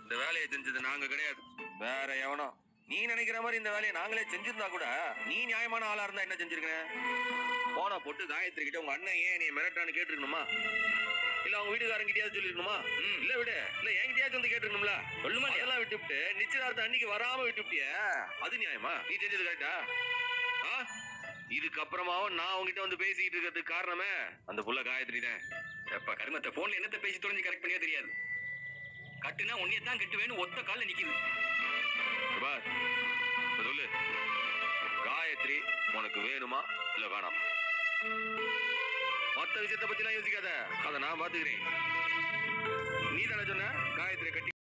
இந்த வேலையை செஞ்சது நாங்க கிடையாது வேற எவனோ நீ நினைக்கிற மாதிரி இந்த வேலையை நாங்களே செஞ்சிருந்தா கூட நீ நியாயமான ஆளா இருந்தா என்ன செஞ்சிருக்கேன் போன போட்டு காயத்ரி கிட்ட உங்க அண்ணன் ஏன் நீ மிரட்டான்னு கேட்டிருக்கணுமா இல்ல அவங்க வீட்டுக்காரங்கிட்டயாவது சொல்லிருக்கணுமா இல்ல விடு இல்ல என்கிட்டயாச்சும் வந்து கேட்டிருக்கணும்ல சொல்லுமா எல்லாம் விட்டுவிட்டு நிச்சயதார்த்தம் அன்னைக்கு வராம விட்டுவிட்டிய அது நியாயமா நீ செஞ்சது கரெக்டா ஆ இதுக்கப்புறமாவும் நான் உங்ககிட்ட வந்து பேசிக்கிட்டு இருக்கிறதுக்கு காரணமே அந்த புள்ள காயத்ரி தான் எப்ப கருமத்தை போன்ல என்னத்த பேசி தொலைஞ்சு கரெக்ட் பண்ணியே தெரியாது கட்டுனா உன்னைய தான் கட்டுவேன்னு ஒத்த கால்ல நிக்குது பார் இப்ப சொல்லு காயத்ரி உனக்கு வேணுமா இல்ல வேணாமா மத்த விஷயத்தை பத்தி எல்லாம் யோசிக்காத அதை நான் பாத்துக்கிறேன் நீ தானே சொன்ன காயத்ரி கட்டி